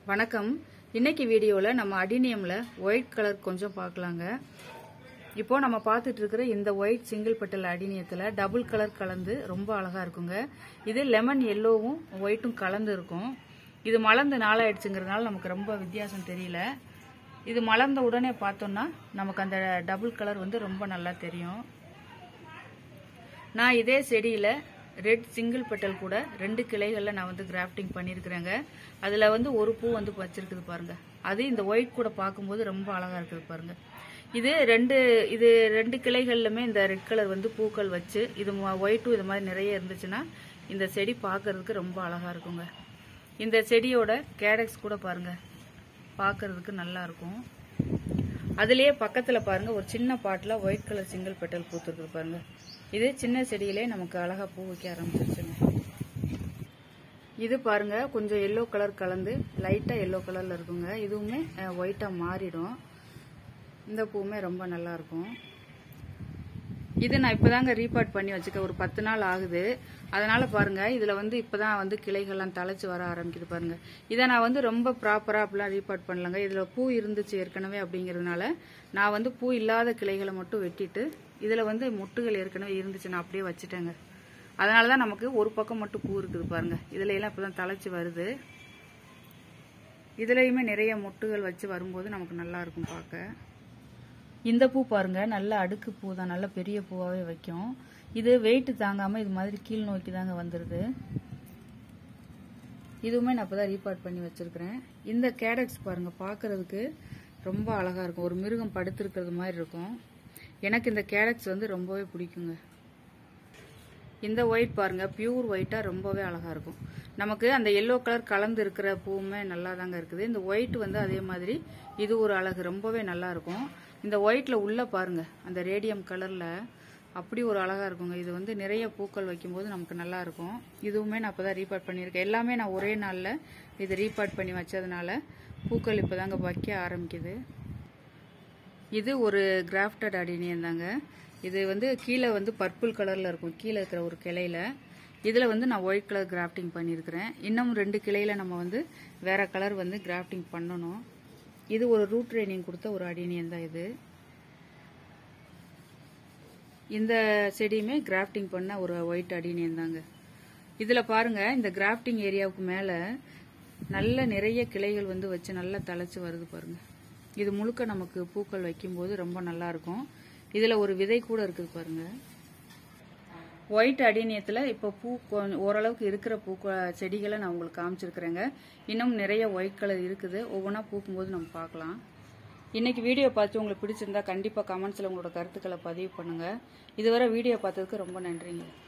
வணக்கம் இன்னைக்கு வீடியோவில் நம்ம அடினியமில் ஒயிட் கலர் கொஞ்சம் பார்க்கலாங்க இப்போ நம்ம பார்த்துட்டு இருக்கிற இந்த ஒயிட் சிங்கிள் பெட்டல் அடினியத்தில் டபுள் கலர் கலந்து ரொம்ப அழகாக இருக்குங்க இது லெமன் எல்லோவும் ஒயிட்டும் கலந்து இருக்கும் இது மலர்ந்து நாளாயிடுச்சுங்கிறதுனால நமக்கு ரொம்ப வித்தியாசம் தெரியல இது மலர்ந்த உடனே பார்த்தோம்னா நமக்கு அந்த டபுள் கலர் வந்து ரொம்ப நல்லா தெரியும் நான் இதே செடியில் ரெட் சிங்கிள் பெட்டல் கூட ரெண்டு கிளைகளில் நான் வந்து கிராஃப்டிங் பண்ணியிருக்கிறேங்க அதில் வந்து ஒரு பூ வந்து வச்சிருக்குது பாருங்க அது இந்த ஒயிட் கூட பார்க்கும்போது ரொம்ப அழகாக இருக்குது பாருங்க இது ரெண்டு இது ரெண்டு கிளைகள்லுமே இந்த ரெட் கலர் வந்து பூக்கள் வச்சு இது ஒயிட்டும் இது மாதிரி நிறைய இருந்துச்சுன்னா இந்த செடி பார்க்கறதுக்கு ரொம்ப அழகாக இருக்குங்க இந்த செடியோட கேடக்ஸ் கூட பாருங்க பார்க்கறதுக்கு நல்லா இருக்கும் அதுலயே பக்கத்துல பாருங்க ஒரு சின்ன பாட்டுல ஒயிட் கலர் சிங்கிள் பெட்டல் பூத்துருக்கு பாருங்க இது சின்ன செடியிலே நமக்கு அழகா பூ வைக்க ஆரம்பிச்சிருச்சுங்க இது பாருங்க கொஞ்சம் எல்லோ கலர் கலந்து லைட்டா எல்லோ கலர்ல இருக்குங்க இதுவுமே ஒயிட்டா மாறிடும் இந்த பூவுமே ரொம்ப நல்லா இருக்கும் இது நான் இப்பதாங்க ரீபார்ட் பண்ணி வச்சுக்க ஒரு பத்து நாள் ஆகுது அதனால பாருங்க இதுல வந்து இப்பதான் வந்து கிளைகள்லாம் தழைச்சு வர ஆரம்பிக்குது பாருங்க இதை நான் வந்து ரொம்ப ப்ராப்பரா அப்படிலாம் ரீபார்ட் பண்ணலங்க இதுல பூ இருந்துச்சு ஏற்கனவே அப்படிங்கறதுனால நான் வந்து பூ இல்லாத கிளைகளை மட்டும் வெட்டிட்டு இதுல வந்து மொட்டுகள் ஏற்கனவே இருந்துச்சு நான் அப்படியே வச்சுட்டேங்க அதனாலதான் நமக்கு ஒரு பக்கம் மட்டும் பூ இருக்குது பாருங்க இதுல எல்லாம் இப்பதான் தழைச்சு வருது இதுலயுமே நிறைய மொட்டுகள் வச்சு வரும்போது நமக்கு நல்லா இருக்கும் பார்க்க இந்த பூ பாருங்க நல்ல அடுக்கு பூ தான் நல்ல பெரிய பூவாவே வைக்கும் இது வெயிட் தாங்காம இது மாதிரி கீழ் நோக்கி தாங்க வந்துருது இதுவுமே நான் இப்பதான் ரீபார்ட் பண்ணி வச்சிருக்கிறேன் இந்த கேடக்ஸ் பாருங்க பார்க்கிறதுக்கு ரொம்ப அழகா இருக்கும் ஒரு மிருகம் படுத்திருக்கிறது மாதிரி இருக்கும் எனக்கு இந்த கேடக்ஸ் வந்து ரொம்பவே பிடிக்குங்க இந்த ஒயிட் பாருங்க பியூர் ஒயிட்டா ரொம்பவே அழகா இருக்கும் நமக்கு அந்த எல்லோ கலர் கலந்து இருக்கிற பூவுமே நல்லா தாங்க இருக்குது இந்த ஒயிட் வந்து அதே மாதிரி இது ஒரு அழகு ரொம்பவே நல்லா இருக்கும் இந்த ஒயிட்ல உள்ள பாருங்க அந்த ரேடியம் கலர்ல அப்படி ஒரு அழகா இருக்குங்க இது வந்து நிறைய பூக்கள் வைக்கும்போது நமக்கு நல்லா இருக்கும் இதுவுமே நான் இப்பதான் ரீபார்ட் பண்ணியிருக்கேன் எல்லாமே நான் ஒரே நாள்ல இது ரீபார்ட் பண்ணி வச்சதுனால பூக்கள் இப்பதாங்க வைக்க ஆரம்பிக்குது இது ஒரு கிராஃப்டட் அடினியம் தாங்க இது வந்து கீழே வந்து பர்பிள் கலர்ல இருக்கும் கீழே இருக்கிற ஒரு கிளையில இதுல வந்து நான் ஒயிட் கலர் கிராஃப்டிங் பண்ணியிருக்கிறேன் இன்னும் ரெண்டு கிளையில நம்ம வந்து வேற கலர் வந்து கிராஃப்டிங் பண்ணணும் இது ஒரு ரூட் ட்ரைனிங் கொடுத்த ஒரு அடினியம் தான் இது இந்த செடியுமே கிராஃப்டிங் பண்ண ஒரு ஒயிட் அடினியம் தாங்க இதுல பாருங்க இந்த கிராஃப்டிங் ஏரியாவுக்கு மேல நல்ல நிறைய கிளைகள் வந்து வச்சு நல்லா தழைச்சு வருது பாருங்க இது முழுக்க நமக்கு பூக்கள் வைக்கும்போது ரொம்ப நல்லா இருக்கும் இதுல ஒரு விதை கூட இருக்குது பாருங்க ஒயிட் அடினியத்துல இப்போ பூ கொஞ்சம் ஓரளவுக்கு இருக்கிற பூ செடிகளை நான் உங்களுக்கு காமிச்சிருக்கிறேங்க இன்னும் நிறைய ஒயிட் கலர் இருக்குது ஒவ்வொன்றா பூக்கும்போது நம்ம பார்க்கலாம் இன்னைக்கு வீடியோ பார்த்து உங்களுக்கு பிடிச்சிருந்தா கண்டிப்பா கமெண்ட்ஸ்ல உங்களோட கருத்துக்களை பதிவு பண்ணுங்க இதுவரை வீடியோ பார்த்ததுக்கு ரொம்ப நன்றிங்க